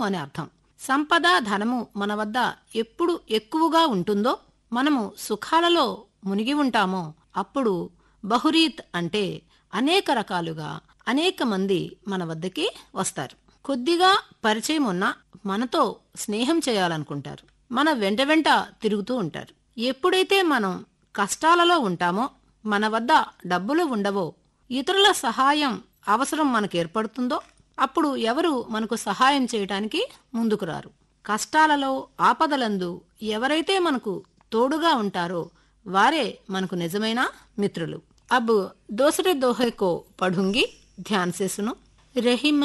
అని అర్థం సంపద ధనము మన వద్ద ఎప్పుడు ఎక్కువగా ఉంటుందో మనము సుఖాలలో మునిగి ఉంటామో అప్పుడు బహురీత్ అంటే అనేక రకాలుగా అనేక మంది మన వద్దకి వస్తారు కొద్దిగా పరిచయం ఉన్న మనతో స్నేహం చేయాలనుకుంటారు మన వెంట వెంట తిరుగుతూ ఉంటారు ఎప్పుడైతే మనం కష్టాలలో ఉంటామో మన వద్ద డబ్బులు ఉండవో ఇతరుల సహాయం అవసరం మనకు ఏర్పడుతుందో అప్పుడు ఎవరు మనకు సహాయం చేయటానికి ముందుకు రారు కష్టాలలో ఆపదలందు ఎవరైతే మనకు తోడుగా ఉంటారో వారే మనకు నిజమైన మిత్రులు అబ్ దోసరే దోహే కో పఢుంగి ధ్యాన్ से सुनो रही